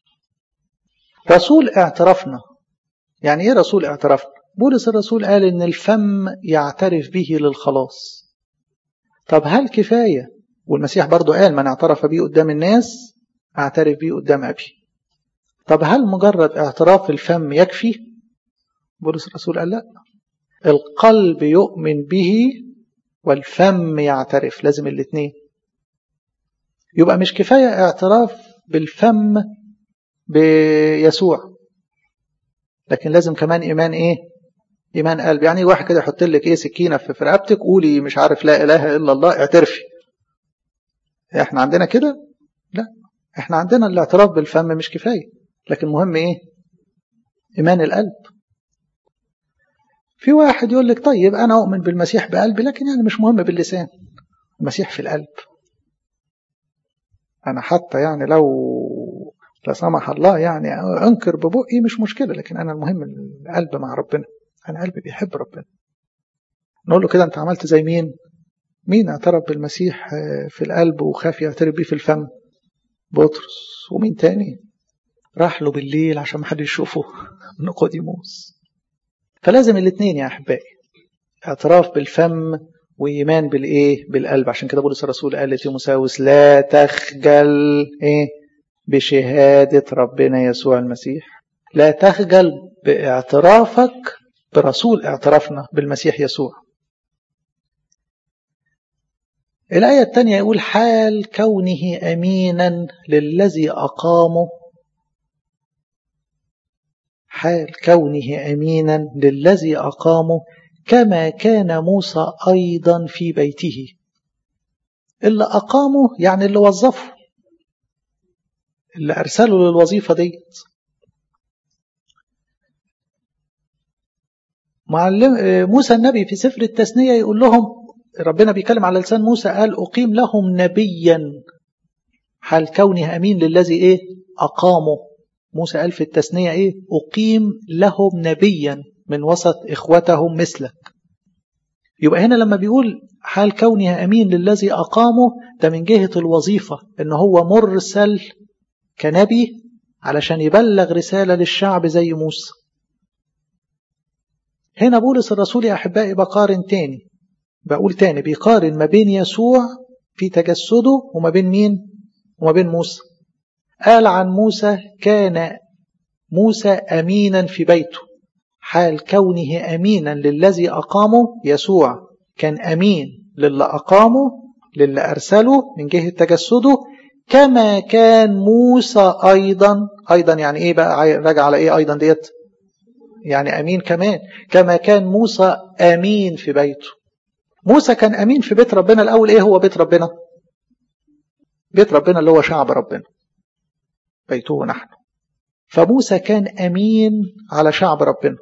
رسول اعترفنا يعني ايه رسول اعترفنا بولس الرسول قال ان الفم يعترف به للخلاص طب هل كفاية والمسيح برضو قال من اعترف بي قدام الناس اعترف بيه قدام ابي طب هل مجرد اعتراف الفم يكفي بولس الرسول قال لا القلب يؤمن به والفم يعترف لازم الاثنين يبقى مش كفاية اعتراف بالفم بيسوع لكن لازم كمان إيمان إيه إيمان قلب يعني واحد كده يحط لك إيه سكينة في رقبتك قولي مش عارف لا إله إلا الله اعترفي إحنا عندنا كده لا إحنا عندنا الاعتراف بالفم مش كفاية لكن مهم إيه إيمان القلب في واحد يقول لك طيب أنا أؤمن بالمسيح بقلبي لكن يعني مش مهم باللسان المسيح في القلب أنا حتى يعني لو لا سمح الله يعني أنكر ببقي مش مشكلة لكن أنا المهم القلب مع ربنا أنا قلبي بيحب ربنا نقول له كده أنت عملت زي مين مين اعترف بالمسيح في القلب وخاف يعترف بيه في الفم بطرس ومين تاني راح له بالليل عشان ما حد يشوفه نيقوديموس فلازم الاثنين يا احبائي اعتراف بالفم وايمان بالايه بالقلب عشان كده بولس الرسول قال لتيموساوس لا تخجل ايه بشهادة ربنا يسوع المسيح لا تخجل باعترافك برسول اعترافنا بالمسيح يسوع الآية الثانية يقول حال كونه أمينا للذي أقامه حال كونه أمينا للذي أقامه كما كان موسى أيضا في بيته اللي أقامه يعني اللي وظفه اللي أرسله للوظيفة ديت معلم موسى النبي في سفر التثنية يقول لهم ربنا بيتكلم على لسان موسى قال أقيم لهم نبيا حال كونه أمين للذي إيه أقامه موسى قال في التثنية إيه أقيم لهم نبيا من وسط إخوتهم مثلك يبقى هنا لما بيقول حال كونه أمين للذي أقامه ده من جهة الوظيفة إن هو مرسل كنبي علشان يبلغ رسالة للشعب زي موسى هنا بولس الرسول يا أحبائي بقارن تاني بقول تاني بيقارن ما بين يسوع في تجسده وما بين مين وما بين موسى قال عن موسى كان موسى أمينا في بيته حال كونه أمينا للذي أقامه يسوع كان أمين للي أقامه للي أرسله من جهة تجسده كما كان موسى أيضا أيضا يعني إيه بقى راجع على إيه أيضا ديت يعني أمين كمان كما كان موسى أمين في بيته موسى كان أمين في بيت ربنا الأول إيه هو بيت ربنا بيت ربنا اللي هو شعب ربنا بيته نحن فموسى كان أمين على شعب ربنا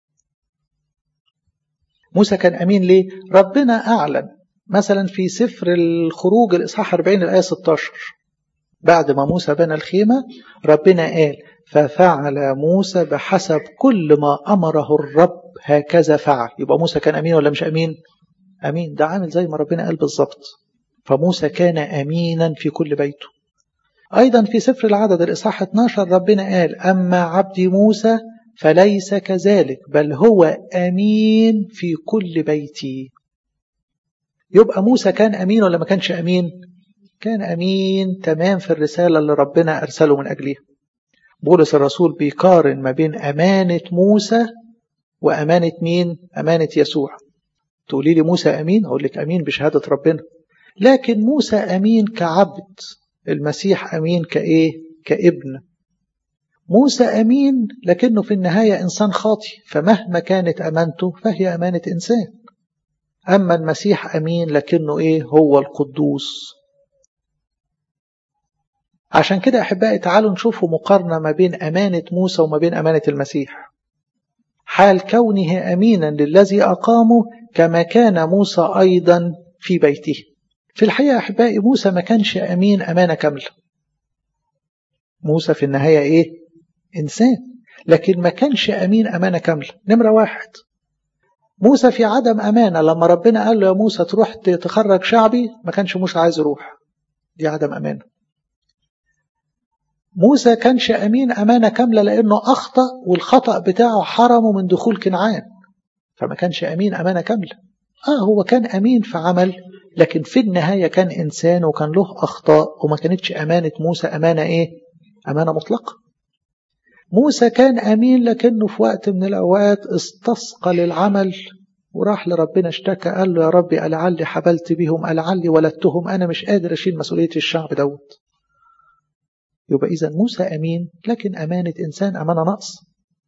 موسى كان أمين ليه ربنا أعلن مثلا في سفر الخروج الإصحاح 40 الآية 16 بعد ما موسى بنى الخيمة ربنا قال ففعل موسى بحسب كل ما أمره الرب هكذا فعل يبقى موسى كان أمين ولا مش أمين أمين ده عامل زي ما ربنا قال بالظبط فموسى كان أمينا في كل بيته أيضا في سفر العدد الإصحاح 12 ربنا قال أما عبدي موسى فليس كذلك بل هو أمين في كل بيتي يبقى موسى كان أمين ولا ما كانش أمين كان أمين تمام في الرسالة اللي ربنا أرسله من أجلها بولس الرسول بيقارن ما بين أمانة موسى وأمانة مين أمانة يسوع تقولي لي موسى أمين أقول لك أمين بشهادة ربنا لكن موسى أمين كعبد المسيح أمين كإيه كابن موسى أمين لكنه في النهاية إنسان خاطي فمهما كانت أمانته فهي أمانة إنسان أما المسيح أمين لكنه إيه هو القدوس عشان كده أحبائي تعالوا نشوفوا مقارنة ما بين أمانة موسى وما بين أمانة المسيح حال كونه أمينا للذي أقامه كما كان موسى أيضا في بيته في الحقيقة أحبائي موسى ما كانش أمين أمانة كاملة موسى في النهاية إيه إنسان لكن ما كانش أمين أمانة كاملة نمرة واحد موسى في عدم أمانة لما ربنا قال له يا موسى تروح تخرج شعبي ما كانش موسى عايز يروح دي عدم أمانة موسى كانش أمين أمانة كاملة لأنه أخطأ والخطأ بتاعه حرمه من دخول كنعان فما كانش أمين أمانة كاملة آه هو كان أمين في عمل لكن في النهاية كان إنسان وكان له أخطاء وما كانتش أمانة موسى أمانة إيه؟ أمانة مطلقة موسى كان أمين لكنه في وقت من الأوقات استثقل العمل وراح لربنا اشتكى قال له يا ربي ألعلي حبلت بهم ألعلي ولدتهم أنا مش قادر أشيل مسؤولية الشعب دوت يبقى إذا موسى أمين لكن أمانة إنسان أمانة نقص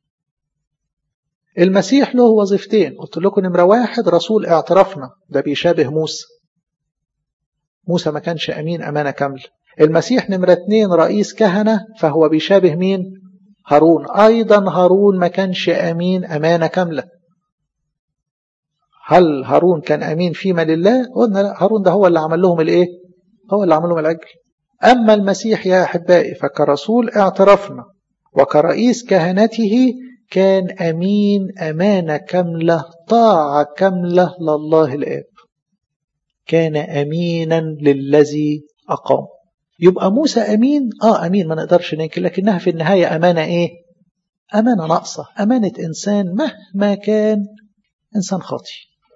المسيح له وظيفتين قلت لكم نمرة واحد رسول اعترافنا ده بيشابه موسى موسى ما كانش أمين أمانة كاملة المسيح نمرة اتنين رئيس كهنة فهو بيشابه مين هارون أيضا هارون ما كانش أمين أمانة كاملة هل هارون كان أمين فيما لله قلنا لا هارون ده هو اللي عمل لهم الإيه هو اللي عمل لهم العجل أما المسيح يا أحبائي فكرسول اعترافنا وكرئيس كهنته كان أمين أمانة كاملة طاعة كاملة لله الآب كان أمينا للذي أقام يبقى موسى أمين آه أمين ما نقدرش ننكر لكنها في النهاية أمانة إيه أمانة ناقصة أمانة إنسان مهما كان إنسان خاطئ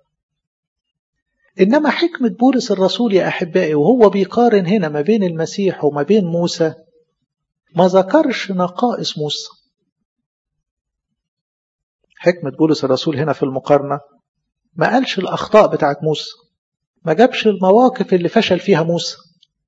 إنما حكمة بولس الرسول يا أحبائي وهو بيقارن هنا ما بين المسيح وما بين موسى ما ذكرش نقائص موسى حكمة بولس الرسول هنا في المقارنة ما قالش الأخطاء بتاعت موسى ما جابش المواقف اللي فشل فيها موسى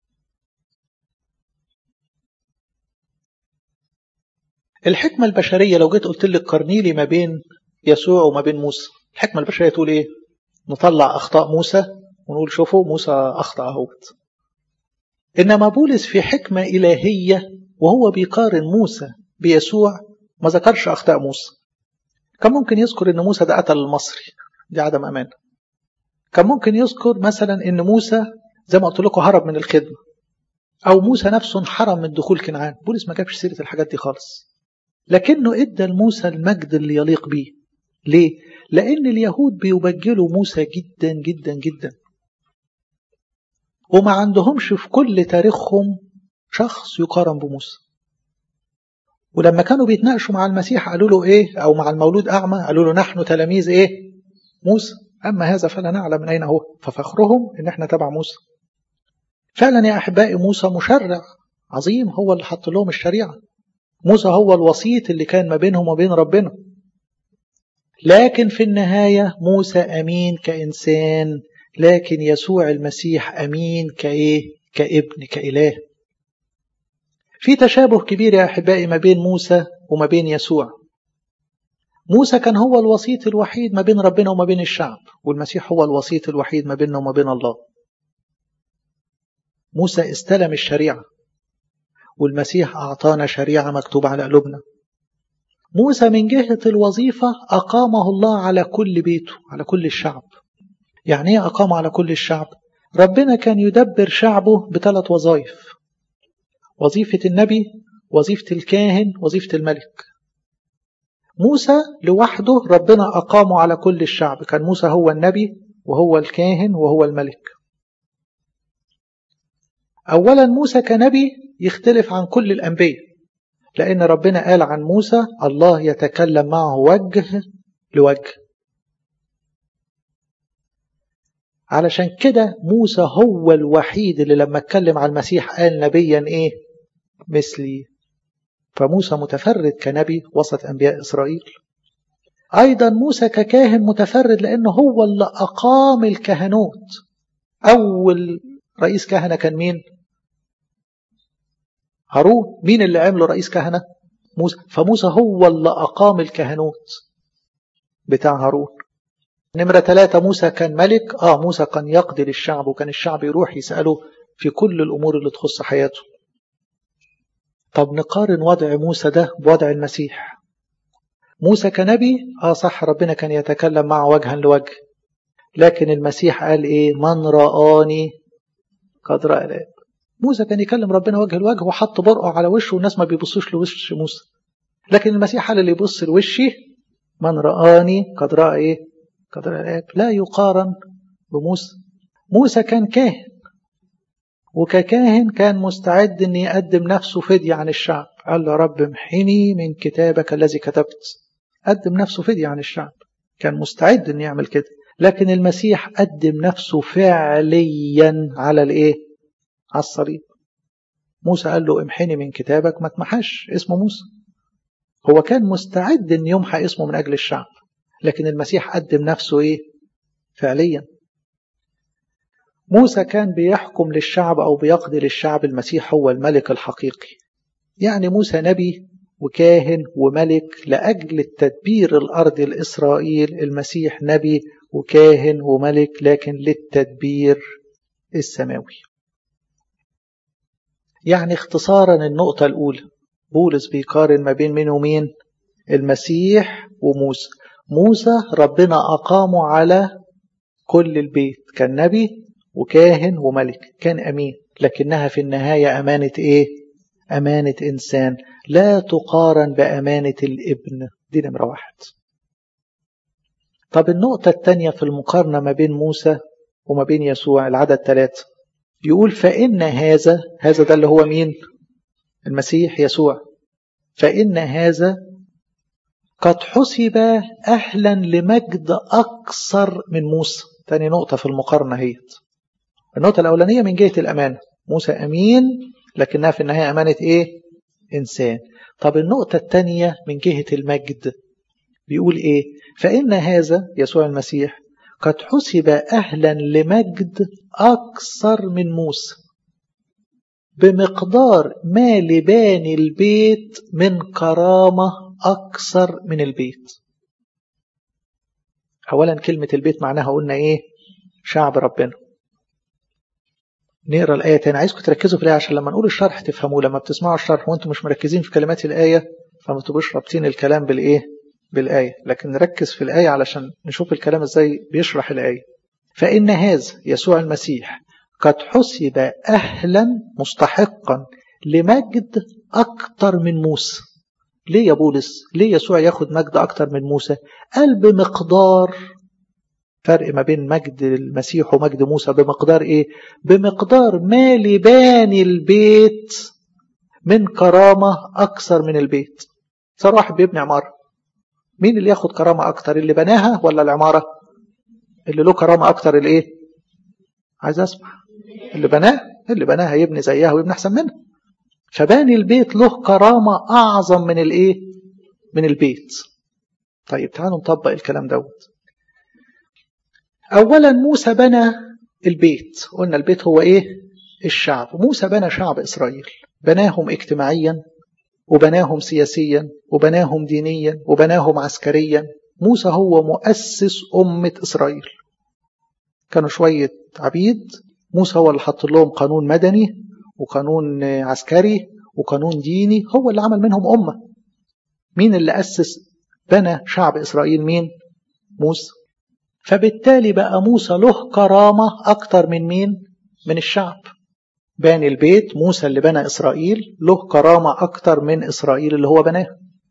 الحكمة البشرية لو جيت قلت لك قرني لي ما بين يسوع وما بين موسى الحكمة البشرية تقول ايه نطلع أخطاء موسى ونقول شوفوا موسى أخطأ اهوت إنما بولس في حكمة إلهية وهو بيقارن موسى بيسوع ما ذكرش أخطاء موسى كان ممكن يذكر إن موسى ده قتل المصري دي عدم أمانة كان ممكن يذكر مثلا إن موسى زي ما قلت لكم هرب من الخدمة أو موسى نفسه انحرم من دخول كنعان بولس ما جابش سيرة الحاجات دي خالص لكنه ادى لموسى المجد اللي يليق بيه ليه؟ لأن اليهود بيبجلوا موسى جدا جدا جدا وما عندهمش في كل تاريخهم شخص يقارن بموسى ولما كانوا بيتناقشوا مع المسيح قالوا له ايه او مع المولود اعمى قالوا له نحن تلاميذ ايه موسى اما هذا فلا نعلم من اين هو ففخرهم ان احنا تبع موسى فعلا يا احبائي موسى مشرع عظيم هو اللي حط لهم الشريعه موسى هو الوسيط اللي كان ما بينهم وبين ربنا لكن في النهايه موسى امين كانسان لكن يسوع المسيح امين كايه كابن كاله في تشابه كبير يا احبائي ما بين موسى وما بين يسوع موسى كان هو الوسيط الوحيد ما بين ربنا وما بين الشعب والمسيح هو الوسيط الوحيد ما بيننا وما بين الله موسى استلم الشريعة والمسيح أعطانا شريعة مكتوبة على قلوبنا موسى من جهة الوظيفة أقامه الله على كل بيته على كل الشعب يعني ايه أقام على كل الشعب ربنا كان يدبر شعبه بثلاث وظائف وظيفة النبي وظيفة الكاهن وظيفة الملك موسى لوحده ربنا أقامه على كل الشعب كان موسى هو النبي وهو الكاهن وهو الملك أولا موسى كنبي يختلف عن كل الأنبياء لأن ربنا قال عن موسى الله يتكلم معه وجه لوجه علشان كده موسى هو الوحيد اللي لما اتكلم على المسيح قال نبيا ايه مثلي فموسى متفرد كنبي وسط انبياء اسرائيل ايضا موسى ككاهن متفرد لانه هو اللي اقام الكهنوت اول رئيس كهنه كان مين هارون مين اللي عمله رئيس كهنه موسى فموسى هو اللي اقام الكهنوت بتاع هارون نمرة ثلاثة موسى كان ملك آه موسى كان يقضي للشعب وكان الشعب يروح يسأله في كل الأمور اللي تخص حياته طب نقارن وضع موسى ده بوضع المسيح موسى كنبي آه صح ربنا كان يتكلم معه وجها لوجه لكن المسيح قال إيه من رآني قد رأى الآب موسى كان يكلم ربنا وجه لوجه وحط برقه على وشه والناس ما بيبصوش لوش موسى لكن المسيح قال اللي يبص لوشي من رآني قد رأى إيه قدر الآب لا يقارن بموسى موسى كان كاهن وككاهن كان مستعد أن يقدم نفسه فدية عن الشعب قال له رب امحني من كتابك الذي كتبت قدم نفسه فدية عن الشعب كان مستعد أن يعمل كده لكن المسيح قدم نفسه فعليا على الايه على الصليب موسى قال له امحني من كتابك ما تمحش اسمه موسى هو كان مستعد ان يمحى اسمه من اجل الشعب لكن المسيح قدم نفسه ايه فعليا موسى كان بيحكم للشعب او بيقضي للشعب المسيح هو الملك الحقيقي يعني موسى نبي وكاهن وملك لاجل التدبير الارض لاسرائيل المسيح نبي وكاهن وملك لكن للتدبير السماوي يعني اختصارا النقطه الاولى بولس بيقارن ما بين مين ومين المسيح وموسى موسى ربنا أقامه على كل البيت كان نبي وكاهن وملك كان أمين لكنها في النهاية أمانة إيه؟ أمانة إنسان لا تقارن بأمانة الابن دي نمرة واحد طب النقطة الثانية في المقارنة ما بين موسى وما بين يسوع العدد ثلاثة يقول فإن هذا هذا ده اللي هو مين المسيح يسوع فإن هذا قد حسب أهلا لمجد أكثر من موسى تاني نقطة في المقارنة هي النقطة الأولانية من جهة الأمانة موسى أمين لكنها في النهاية أمانة إيه إنسان طب النقطة الثانية من جهة المجد بيقول إيه فإن هذا يسوع المسيح قد حسب أهلا لمجد أكثر من موسى بمقدار ما لباني البيت من كرامة أكثر من البيت أولا كلمة البيت معناها قلنا إيه شعب ربنا نقرا الآية تاني عايزكم تركزوا في الآية عشان لما نقول الشرح تفهموه لما بتسمعوا الشرح وانتم مش مركزين في كلمات الآية فما تبقوش رابطين الكلام بالإيه بالآية لكن نركز في الآية علشان نشوف الكلام إزاي بيشرح الآية فإن هذا يسوع المسيح قد حسب أهلا مستحقا لمجد أكتر من موسى ليه يا بولس ليه يسوع ياخد مجد أكتر من موسى قال بمقدار فرق ما بين مجد المسيح ومجد موسى بمقدار ايه بمقدار ما لباني البيت من كرامة أكثر من البيت صار واحد بيبني عمارة مين اللي ياخد كرامة أكتر اللي بناها ولا العمارة اللي له كرامة أكتر الايه عايز أسمع اللي بناه اللي بناها يبني زيها ويبني أحسن منها فباني البيت له كرامة أعظم من الايه من البيت طيب تعالوا نطبق الكلام دوت أولا موسى بنى البيت قلنا البيت هو إيه الشعب موسى بنى شعب إسرائيل بناهم اجتماعيا وبناهم سياسيا وبناهم دينيا وبناهم عسكريا موسى هو مؤسس أمة إسرائيل كانوا شوية عبيد موسى هو اللي حط لهم قانون مدني وقانون عسكري وقانون ديني هو اللي عمل منهم أمة مين اللي أسس بنى شعب إسرائيل مين موسى فبالتالي بقى موسى له كرامة أكتر من مين من الشعب باني البيت موسى اللي بنى إسرائيل له كرامة أكتر من إسرائيل اللي هو بناه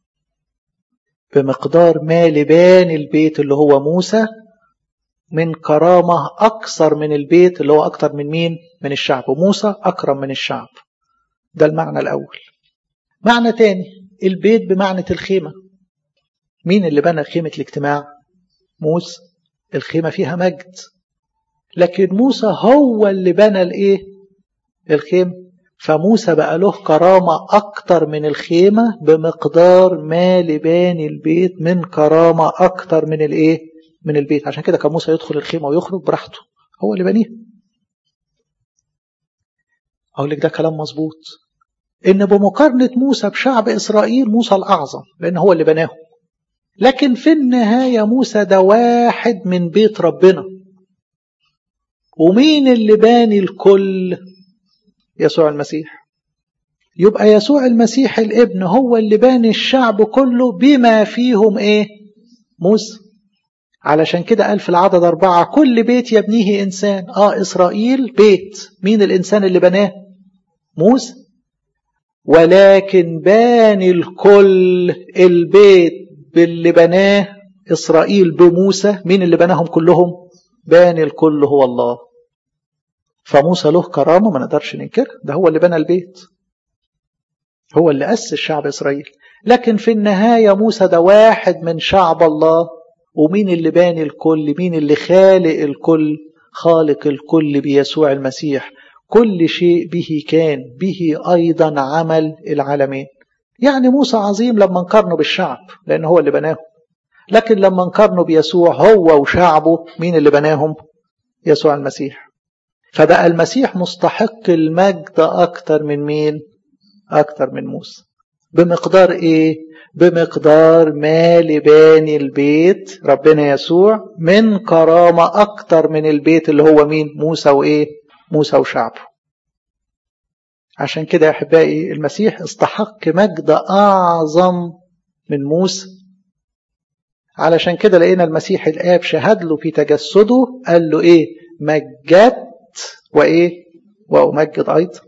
بمقدار ما لباني البيت اللي هو موسى من كرامة أكثر من البيت اللي هو أكتر من مين من الشعب وموسى أكرم من الشعب ده المعنى الأول معنى تاني البيت بمعنى الخيمة مين اللي بنى خيمة الاجتماع موسى الخيمة فيها مجد لكن موسى هو اللي بنى الايه الخيمة فموسى بقى له كرامة أكتر من الخيمة بمقدار ما لباني البيت من كرامة أكتر من الايه من البيت عشان كده كان موسى يدخل الخيمة ويخرج براحته هو اللي بنيها أقول لك ده كلام مظبوط إن بمقارنة موسى بشعب إسرائيل موسى الأعظم لأن هو اللي بناه لكن في النهاية موسى ده واحد من بيت ربنا ومين اللي باني الكل يسوع المسيح يبقى يسوع المسيح الابن هو اللي باني الشعب كله بما فيهم ايه موسى علشان كده قال في العدد أربعة كل بيت يبنيه إنسان آه إسرائيل بيت مين الإنسان اللي بناه موسى ولكن باني الكل البيت باللي بناه إسرائيل بموسى مين اللي بناهم كلهم باني الكل هو الله فموسى له كرامة ما نقدرش ننكر ده هو اللي بنى البيت هو اللي أسس شعب إسرائيل لكن في النهاية موسى ده واحد من شعب الله ومين اللي باني الكل مين اللي خالق الكل خالق الكل بيسوع المسيح كل شيء به كان به أيضا عمل العالمين يعني موسى عظيم لما نقارنه بالشعب لأن هو اللي بناه لكن لما نقارنه بيسوع هو وشعبه مين اللي بناهم يسوع المسيح فبقى المسيح مستحق المجد أكتر من مين أكتر من موسى بمقدار إيه بمقدار ما لباني البيت ربنا يسوع من كرامة أكتر من البيت اللي هو مين موسى وإيه موسى وشعبه عشان كده يا أحبائي المسيح استحق مجد أعظم من موسى علشان كده لقينا المسيح الآب شهد له في تجسده قال له إيه مجدت وإيه وأمجد أيضا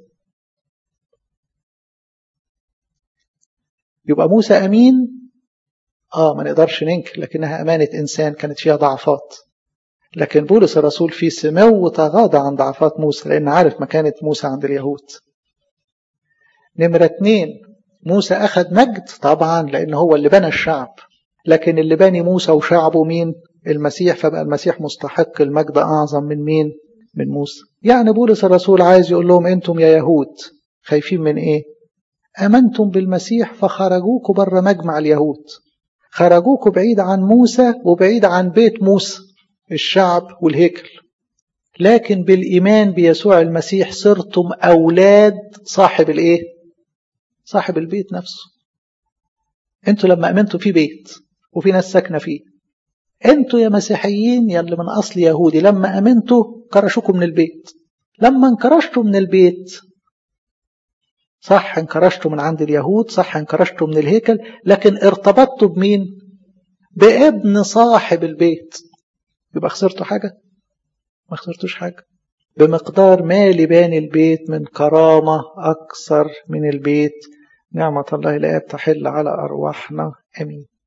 يبقى موسى أمين آه ما نقدرش ننكر لكنها أمانة إنسان كانت فيها ضعفات لكن بولس الرسول في سمو تغاضى عن ضعفات موسى لأن عارف مكانة موسى عند اليهود نمرة اتنين موسى أخذ مجد طبعا لأن هو اللي بنى الشعب لكن اللي بني موسى وشعبه مين المسيح فبقى المسيح مستحق المجد أعظم من مين من موسى يعني بولس الرسول عايز يقول لهم أنتم يا يهود خايفين من إيه امنتم بالمسيح فخرجوكوا بره مجمع اليهود خرجوكوا بعيد عن موسى وبعيد عن بيت موسى الشعب والهيكل لكن بالإيمان بيسوع المسيح صرتم أولاد صاحب الإيه؟ صاحب البيت نفسه انتوا لما امنتوا في بيت وفي ناس ساكنه فيه انتوا يا مسيحيين يا اللي من اصل يهودي لما امنتوا كرشوكم من البيت لما انكرشتوا من البيت صح انكرشتوا من عند اليهود صح انكرشتوا من الهيكل لكن ارتبطتوا بمين بابن صاحب البيت يبقى خسرتوا حاجة ما خسرتوش حاجة بمقدار ما لبان البيت من كرامة أكثر من البيت نعمة الله لا تحل على أرواحنا أمين